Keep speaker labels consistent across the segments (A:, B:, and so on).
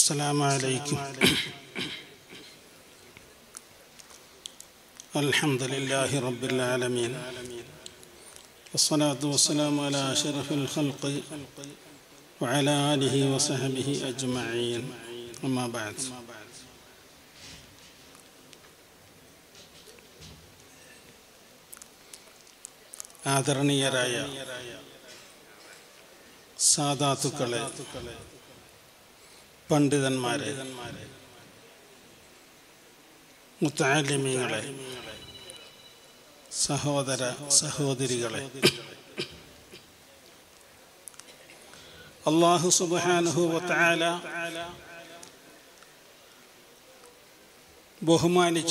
A: السلام عليكم الحمد لله رب العالمين والصلاة والسلام على أشرف الخلق وعلى آله وصحبه أجمعين أما بعد ആദരണീയരായ സാധാത്തുക്കളെ പണ്ഡിതന്മാരെ മുത്താലിമീങ്ങളെ സഹോദര സഹോദരികളെ അള്ളാഹു സുബാനുഹുവത്താല ബഹുമാനിച്ച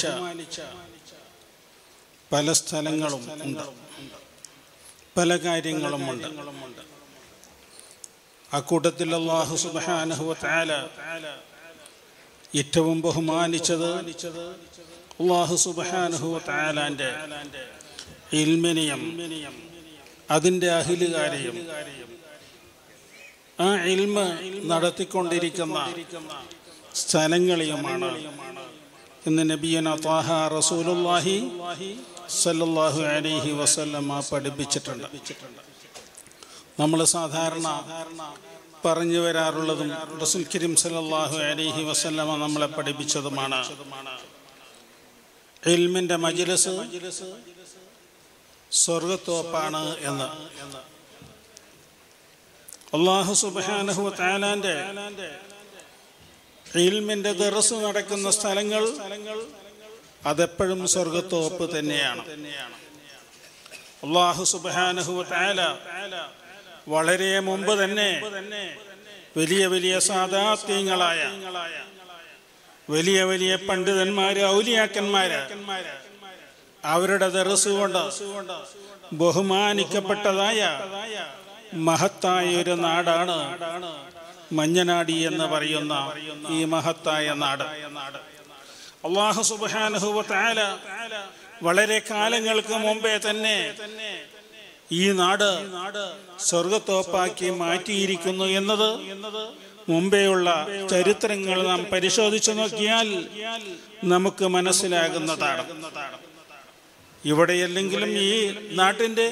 A: പല സ്ഥലങ്ങളും ഉണ്ട് പല കാര്യങ്ങളുമുണ്ട് അക്കൂട്ടത്തിൽ അള്ളാഹു സുബാനുഹുവത്താല ഏറ്റവും ബഹുമാനിച്ചത് അള്ളാഹു സുബാനുഹുവത്താലാന്റെ ഇൽമിനിയം അതിൻ്റെ അഹിലുകാരെയും ആ ഇൽമ നടത്തിക്കൊണ്ടിരിക്കുന്ന സ്ഥലങ്ങളെയുമാണ് ഇന്ന് നബിയന താഹ റസൂലുല്ലാഹി സല്ലല്ലാഹു അലൈഹി വസല്ലമ പഠിപ്പിച്ചിട്ടുണ്ട് നമ്മൾ സാധാരണ പറഞ്ഞു വരാറുള്ളതും റസൂൽ കരീം സല്ലല്ലാഹു അലൈഹി വസല്ലമ നമ്മളെ പഠിപ്പിച്ചതുമാണ് ഇൽമിന്റെ മജ്ലിസ് സ്വർഗത്തോപ്പാണ് എന്ന് അള്ളാഹു സുബാനഹു താലാന്റെ ഇൽമിന്റെ ദറസ് നടക്കുന്ന സ്ഥലങ്ങൾ അതെപ്പോഴും സ്വർഗത്തോപ്പ് തന്നെയാണ് അള്ളാഹു സുബാനഹു താല വളരെ മുമ്പ് തന്നെ വലിയ വലിയ സാധാത്യങ്ങളായ വലിയ വലിയ പണ്ഡിതന്മാര് ഔലിയാക്കന്മാര് അവരുടെ ദറസ് കൊണ്ട് ബഹുമാനിക്കപ്പെട്ടതായ മഹത്തായ ഒരു നാടാണ് മഞ്ഞനാടി എന്ന് പറയുന്ന ഈ മഹത്തായ നാട് അള്ളാഹു സുബാനുഹുവല വളരെ കാലങ്ങൾക്ക് മുമ്പേ തന്നെ ഈ നാട് സ്വർഗത്തോപ്പാക്കി മാറ്റിയിരിക്കുന്നു എന്നത് മുമ്പെയുള്ള ചരിത്രങ്ങൾ നാം പരിശോധിച്ചു നോക്കിയാൽ നമുക്ക് മനസ്സിലാകുന്നതാണ് ഇവിടെയല്ലെങ്കിലും ഈ നാട്ടിന്റെ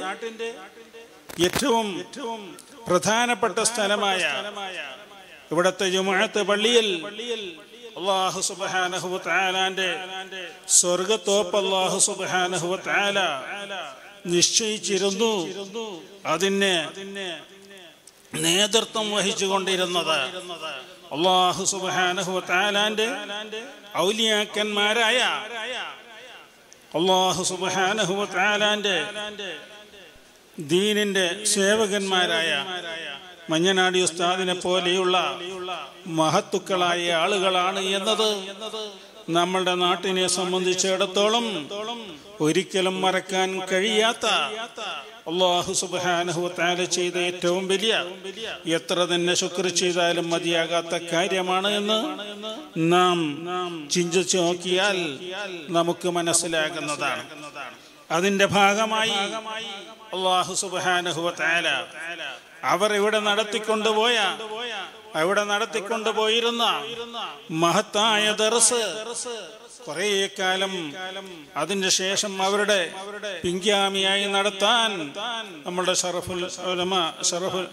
A: ഏറ്റവും പ്രധാനപ്പെട്ട സ്ഥലമായ ഇവിടത്തെ ജുമാഅത്ത് പള്ളിയിൽ അള്ളാഹു സുബാനഹു താലാന്റെ സ്വർഗത്തോപ്പ് അള്ളാഹു സുബാനഹു താല നിശ്ചയിച്ചിരുന്നു അതിന് നേതൃത്വം വഹിച്ചുകൊണ്ടിരുന്നത് അള്ളാഹു സുബാനഹു താലാന്റെ ഔലിയാക്കന്മാരായ അള്ളാഹു സുബാനഹു താലാന്റെ ദീനിന്റെ സേവകന്മാരായ മഞ്ഞനാടി ഉസ്താദിനെ പോലെയുള്ള മഹത്തുക്കളായ ആളുകളാണ് എന്നത് നമ്മളുടെ നാട്ടിനെ സംബന്ധിച്ചിടത്തോളം ഒരിക്കലും മറക്കാൻ കഴിയാത്ത അള്ളാഹു സുബാനുഹുത്താല ചെയ്ത ഏറ്റവും വലിയ എത്ര തന്നെ ശുക്ർ ചെയ്താലും മതിയാകാത്ത കാര്യമാണ് എന്ന് നാം ചിന്തിച്ചു നോക്കിയാൽ നമുക്ക് മനസ്സിലാകുന്നതാണ് അതിന്റെ ഭാഗമായി അള്ളാഹു സുബാനുഹുവത്താല അവർ ഇവിടെ നടത്തിക്കൊണ്ടുപോയ അവിടെ നടത്തിക്കൊണ്ടുപോയിരുന്ന മഹത്തായ ദർസ് കുറെ കാലം അതിന് ശേഷം അവരുടെ പിങ്കാമിയായി നടത്താൻ നമ്മുടെ ഷറഫുൽ ഷറഫുൽ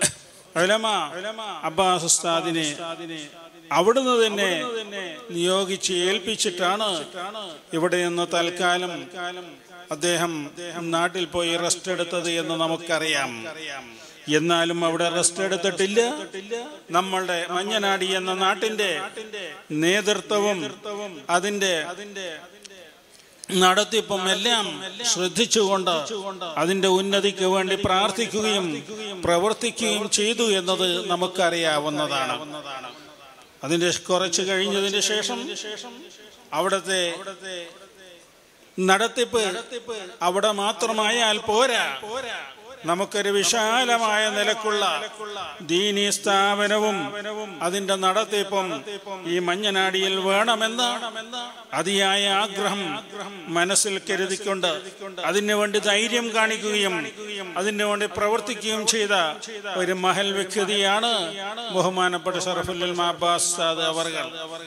A: അബ്ബാസ് ഉസ്താദിനെ അവിടുന്ന് തന്നെ നിയോഗിച്ച് ഏൽപ്പിച്ചിട്ടാണ് ഇവിടെ നിന്ന് തൽക്കാലം അദ്ദേഹം നാട്ടിൽ പോയി റെസ്റ്റ് എടുത്തത് എന്ന് നമുക്കറിയാം എന്നാലും അവിടെ റെസ്റ്റ് എടുത്തിട്ടില്ല നമ്മളുടെ മഞ്ഞനാടി എന്ന നാട്ടിന്റെ നേതൃത്വവും അതിന്റെ നടത്തിപ്പും എല്ലാം ശ്രദ്ധിച്ചുകൊണ്ട് അതിന്റെ ഉന്നതിക്ക് വേണ്ടി പ്രാർത്ഥിക്കുകയും പ്രവർത്തിക്കുകയും ചെയ്തു എന്നത് നമുക്കറിയാവുന്നതാണ് അതിന്റെ കുറച്ച് കഴിഞ്ഞതിന് ശേഷം അവിടത്തെ നടത്തിപ്പ് അവിടെ മാത്രമായാൽ പോരാ നമുക്കൊരു വിശാലമായ നിലക്കുള്ള ദീനീ സ്ഥാപനവും അതിന്റെ നടത്തിപ്പും ഈ മഞ്ഞനാടിയിൽ വേണമെന്ന് അതിയായ ആഗ്രഹം മനസ്സിൽ കരുതിക്കൊണ്ട് അതിനു വേണ്ടി ധൈര്യം കാണിക്കുകയും അതിനു വേണ്ടി പ്രവർത്തിക്കുകയും ചെയ്ത ഒരു മഹൽ വ്യക്തിയാണ് ബഹുമാനപ്പെട്ട ഷറഫുൽ അബ്ബാസ് സാദ് അവർകൾ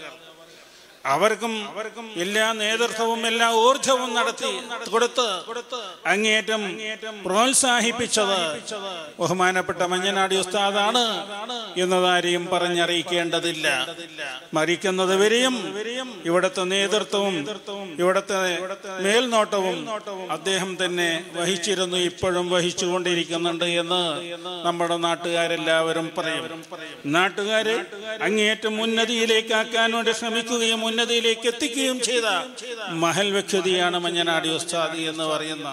A: അവർക്കും എല്ലാ നേതൃത്വവും എല്ലാ ഊർജവും നടത്തി കൊടുത്ത് അങ്ങേറ്റം പ്രോത്സാഹിപ്പിച്ചത് ബഹുമാനപ്പെട്ട മഞ്ഞനാടി ഉസ്താദാണ് എന്നതാരെയും പറഞ്ഞറിയിക്കേണ്ടതില്ല മരിക്കുന്നത് വരെയും ഇവിടുത്തെ നേതൃത്വവും ഇവിടുത്തെ മേൽനോട്ടവും അദ്ദേഹം തന്നെ വഹിച്ചിരുന്നു ഇപ്പോഴും വഹിച്ചുകൊണ്ടിരിക്കുന്നുണ്ട് എന്ന് നമ്മുടെ നാട്ടുകാരെല്ലാവരും പറയും നാട്ടുകാര് അങ്ങേയറ്റം ഉന്നതിയിലേക്കാക്കാൻ വേണ്ടി ശ്രമിക്കുകയും ഉന്നതിയിലേക്ക് എത്തിക്കുകയും ചെയ്ത മഹൽ വ്യക്തിയാണ് മഞ്ഞനാടി ഉസ്താദി എന്ന് പറയുന്ന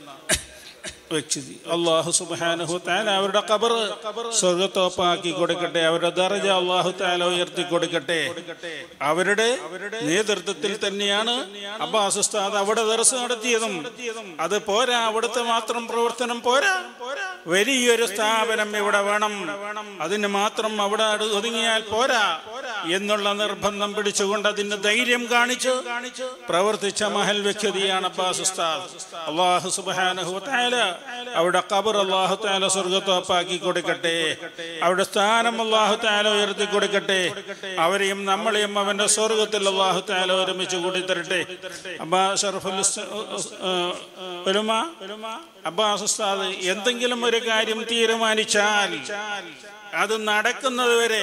A: വ്യക്തി അള്ളാഹു സുബാനുഹു താല അവരുടെ കബർ സ്വർഗത്തോപ്പാക്കി കൊടുക്കട്ടെ അവരുടെ ദർജ അള്ളാഹു താല ഉയർത്തി കൊടുക്കട്ടെ അവരുടെ നേതൃത്വത്തിൽ തന്നെയാണ് അബ്ബാസ് ഉസ്താദ് അവിടെ ദർസ് നടത്തിയതും അത് പോരാ അവിടുത്തെ മാത്രം പ്രവർത്തനം പോരാ വലിയൊരു സ്ഥാപനം ഇവിടെ വേണം അതിന് മാത്രം അവിടെ അടു- ഒതുങ്ങിയാൽ പോരാ എന്നുള്ള നിർബന്ധം പിടിച്ചുകൊണ്ട് അതിന് ധൈര്യം കാണിച്ചു പ്രവർത്തിച്ച മഹൽ വ്യക്തിയാണ് അബ്ബാസ് ഉസ്താദ് അള്ളാഹു സുബാനഹു താല അവിടെ ഖബർ അള്ളാഹു താല സ്വർഗത്തോപ്പാക്കി കൊടുക്കട്ടെ അവിടെ സ്ഥാനം അള്ളാഹു താല ഉയർത്തി കൊടുക്കട്ടെ അവരെയും നമ്മളെയും അവന്റെ സ്വർഗത്തിൽ അള്ളാഹു താല ഒരുമിച്ച് കൂടി തരട്ടെ അബ്ബാ ഷറഫുൽ ഉസ്- ഉസ്- ഏഹ് ഉലുമ അബ്ബാസ് ഉസ്താദ് എന്തെങ്കിലും ഒരു കാര്യം തീരുമാനിച്ചാൽ അത് നടക്കുന്നത് വരെ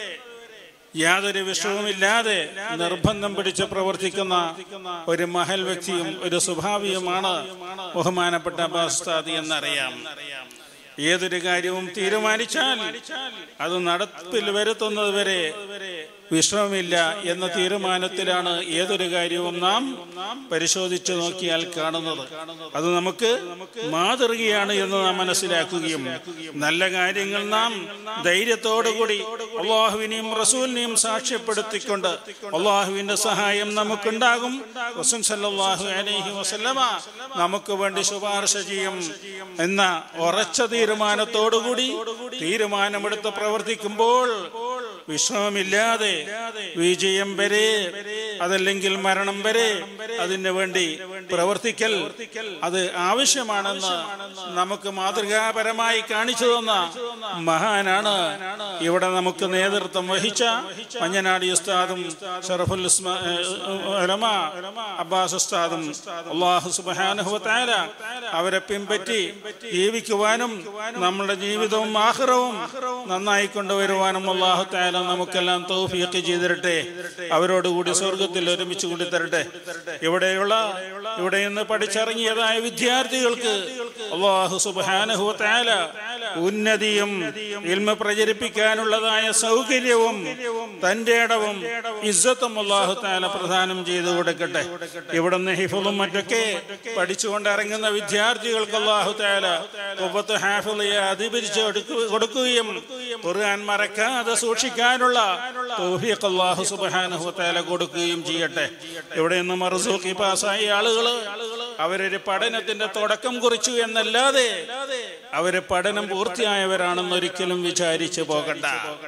A: യാതൊരു വിഷയവുമില്ലാതെ നിർബന്ധം പിടിച്ച് പ്രവർത്തിക്കുന്ന ഒരു മഹൽ വ്യക്തിയും ഒരു സ്വഭാവിയുമാണ് ബഹുമാനപ്പെട്ട അബ്ബാസ്താദി എന്നറിയാം ഏതൊരു കാര്യവും തീരുമാനിച്ചാൽ അത് നടപ്പിൽ വരുത്തുന്നത് വരെ വിശ്രമമില്ല എന്ന തീരുമാനത്തിലാണ് ഏതൊരു കാര്യവും നാം പരിശോധിച്ചു നോക്കിയാൽ കാണുന്നത് അത് നമുക്ക് മാതൃകയാണ് എന്ന് നാം മനസ്സിലാക്കുകയും നല്ല കാര്യങ്ങൾ നാം ധൈര്യത്തോടുകൂടി അള്ളാഹുവിനെയും റസൂലിനെയും സാക്ഷ്യപ്പെടുത്തിക്കൊണ്ട് അള്ളാഹുവിന്റെ സഹായം നമുക്കുണ്ടാകും റസൂൽ സല്ലല്ലാഹു അലൈഹി വസല്ലമ നമുക്ക് വേണ്ടി ശുപാർശ ചെയ്യും എന്ന ഉറച്ച തീരുമാനത്തോടുകൂടി തീരുമാനമെടുത്ത് പ്രവർത്തിക്കുമ്പോൾ വിശ്രമമില്ലാതെ വിജയം വരെ അതല്ലെങ്കിൽ മരണം വരെ അതിനു വേണ്ടി പ്രവർത്തിക്കൽ അത് ആവശ്യമാണെന്ന് നമുക്ക് മാതൃകാപരമായി കാണിച്ചു തന്ന മഹാനാണ് ഇവിടെ നമുക്ക് നേതൃത്വം വഹിച്ച മഞ്ഞനാടി ഉസ്താദും ഷറഫുൽ ഉസ്മാ- ഏഹ് ഉലമ അബ്ബാസ് ഉസ്താദും അള്ളാഹു സുബ്ഹാനഹു വതആല അവരെ പിൻപറ്റി ജീവിക്കുവാനും നമ്മുടെ ജീവിതവും ആഹ്റവും നന്നായി കൊണ്ടുവരുവാനും അള്ളാഹു താല നമുക്കെല്ലാം തൗഫീഖ് ചെയ്തിരട്ടെ അവരോടുകൂടി സ്വർഗത്തിൽ ഒരുമിച്ച് കൂടി തരട്ടെ ഇവിടെയുള്ള ഇവിടെ നിന്ന് പഠിച്ചിറങ്ങിയതായ വിദ്യാർത്ഥികൾക്ക് അള്ളാഹു സുബ്ഹാനഹു വതആല ഉന്നതിയും ഇൽമ പ്രചരിപ്പിക്കാനുള്ളതായ സൗകര്യവും തന്റെ ഇടവും ഇസ്സത്തും അള്ളാഹു താല പ്രദാനം ചെയ്തു കൊടുക്കട്ടെ ഇവിടുന്ന് ഹിഫുളും മറ്റൊക്കെ പഠിച്ചുകൊണ്ട് ഇറങ്ങുന്ന വിദ്യാർത്ഥികൾക്ക് അള്ളാഹു താല കുബത്ത് ഹാഫിളിയെ അധികരിച്ച് കൊടുക്കുകയും ഖുർആൻ മറക്കാതെ സൂക്ഷിക്കാനുള്ള തൗഫീഖ് അള്ളാഹു സുബ്ഹാനഹു വതആല കൊടുക്കുകയും ചെയ്യട്ടെ ഇവിടെ നിന്ന് മർസൂഖി പാസ്സായ ആളുകള് അവരൊരു പഠനത്തിന്റെ തുടക്കം കുറിച്ചു എന്നല്ലാതെ അവര് പഠനം പൂർത്തിയായവരാണെന്ന് ഒരിക്കലും വിചാരിച്ചു പോകണ്ട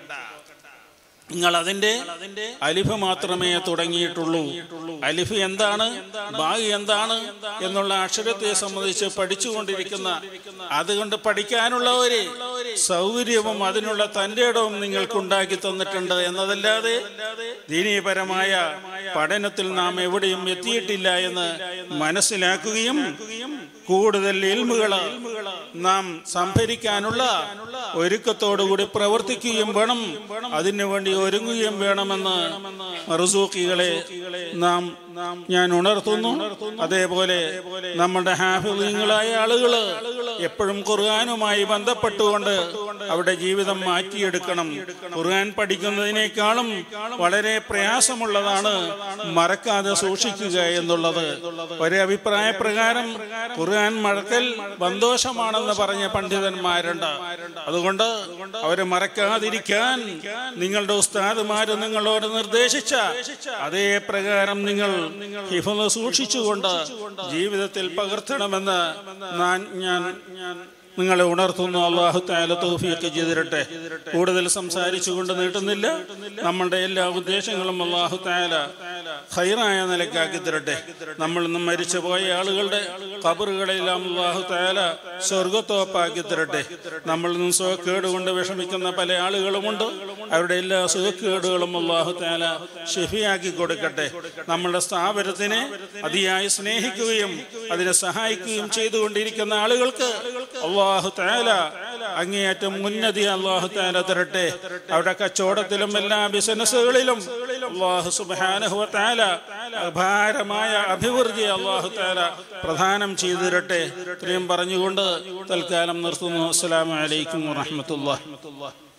A: നിങ്ങൾ അതിന്റെ അലിഫ് മാത്രമേ തുടങ്ങിയിട്ടുള്ളൂ അലിഫ് എന്താണ് ബാഗ് എന്താണ് എന്നുള്ള അക്ഷരത്തെ സംബന്ധിച്ച് പഠിച്ചുകൊണ്ടിരിക്കുന്ന അതുകൊണ്ട് പഠിക്കാനുള്ള ഒരു സൗകര്യവും അതിനുള്ള തന്റെ ഇടവും നിങ്ങൾക്ക് ഉണ്ടാക്കി തന്നിട്ടുണ്ട് എന്നതല്ലാതെ ദീനീപരമായ പഠനത്തിൽ നാം എവിടെയും എത്തിയിട്ടില്ല എന്ന് മനസ്സിലാക്കുകയും കൂടുതൽ ഇൽമുകള് നാം സംഭരിക്കാനുള്ള ഒരുക്കത്തോടുകൂടി പ്രവർത്തിക്കുകയും വേണം അതിനു വേണ്ടി ഒരുങ്ങുകയും വേണമെന്ന് മറുസൂക്കികളെ നാം ഞാൻ ഉണർത്തുന്നു അതേപോലെ നമ്മുടെ ഹാഫിളീങ്ങളായ ആളുകള് എപ്പോഴും ഖുർആാനുമായി ബന്ധപ്പെട്ടുകൊണ്ട് അവിടെ ജീവിതം മാറ്റിയെടുക്കണം ഖുർആൻ പഠിക്കുന്നതിനേക്കാളും വളരെ പ്രയാസമുള്ളതാണ് മറക്കാതെ സൂക്ഷിക്കുക എന്നുള്ളത് ഒരു അഭിപ്രായ പ്രകാരം ഖുർആൻ മഴക്കൽ ബന്തോഷമാണെന്ന് പറഞ്ഞ പണ്ഡിതന്മാരുണ്ട് അതുകൊണ്ട് അവരെ മറക്കാതിരിക്കാൻ നിങ്ങളുടെ ഉസ്താദുമാര് നിങ്ങളോട് നിർദ്ദേശിച്ച അതേ പ്രകാരം നിങ്ങൾ ഹിഫുന്ന് സൂക്ഷിച്ചുകൊണ്ട് ജീവിതത്തിൽ പകർത്തണമെന്ന് ഞാൻ ഞാൻ ഞാൻ നിങ്ങളെ ഉണർത്തുന്നു അള്ളാഹു താല തൗഫീഖ് ചെയ്തിരട്ടെ കൂടുതൽ സംസാരിച്ചുകൊണ്ട് നീട്ടുന്നില്ല നമ്മളുടെ എല്ലാ ഉദ്ദേശങ്ങളും അള്ളാഹു താല ഹൈറായ നിലക്കാക്കി തരട്ടെ നമ്മൾ നിന്നും മരിച്ചു പോയ ആളുകളുടെ കബറുകളെല്ലാം അള്ളാഹു താല സ്വർഗത്തോപ്പാക്കി തരട്ടെ നമ്മളിൽ നിന്നും സുഖക്കേട് കൊണ്ട് വിഷമിക്കുന്ന പല ആളുകളുമുണ്ട് അവരുടെ എല്ലാ സുഖക്കേടുകളും അള്ളാഹു താല ഷെഫിയാക്കി കൊടുക്കട്ടെ നമ്മളുടെ സ്ഥാപനത്തിനെ അതിയായി സ്നേഹിക്കുകയും അതിനെ സഹായിക്കുകയും ചെയ്തുകൊണ്ടിരിക്കുന്ന ആളുകൾക്ക് അള്ളാഹു താല അങ്ങേയറ്റം ഉന്നതി അള്ളാഹു താല തരട്ടെ അവരുടെ കച്ചവടത്തിലും എല്ലാ ബിസിനസ്സുകളിലും അള്ളാഹു സുബാനഹുവ താല അപാരമായ അഭിവൃദ്ധി അള്ളാഹു താല പ്രദാനം ചെയ്തു തരട്ടെ ഇത്രയും പറഞ്ഞുകൊണ്ട് തൽക്കാലം നിർത്തുന്നു അസ്സലാമു അലൈക്കും വറഹമത്തുള്ള